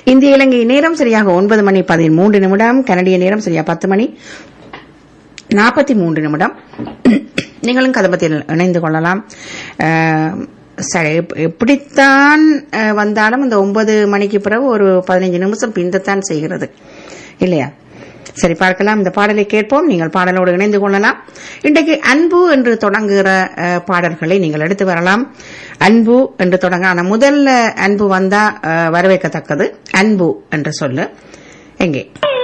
இந்திய இலங்கை நேரம் சரியாக ஒன்பது மணி பதிமூன்று நிமிடம் கனடிய நேரம் சரியா பத்து மணி நாற்பத்தி மூன்று நிமிடம் நீங்களும் கதம்பத்தில் இணைந்து கொள்ளலாம் அஹ், சரி, எப்- எப்படித்தான் அஹ், வந்தாலும் இந்த ஒன்பது மணிக்கு பிறகு ஒரு பதினைஞ்சு நிமிஷம் பிந்தத்தான் செய்கிறது இல்லையா சரி பார்க்கலாம் இந்த பாடலை கேட்போம் நீங்கள் பாடலோடு இணைந்து கொள்ளலாம் இன்றைக்கு அன்பு என்று தொடங்குகிற அஹ், பாடல்களை நீங்கள் எடுத்து வரலாம் அன்பு என்று தொடங்க ஆனா முதல்ல அன்பு வந்தா அஹ், வரவேற்கத்தக்கது அன்பு என்று சொல்லு எங்கே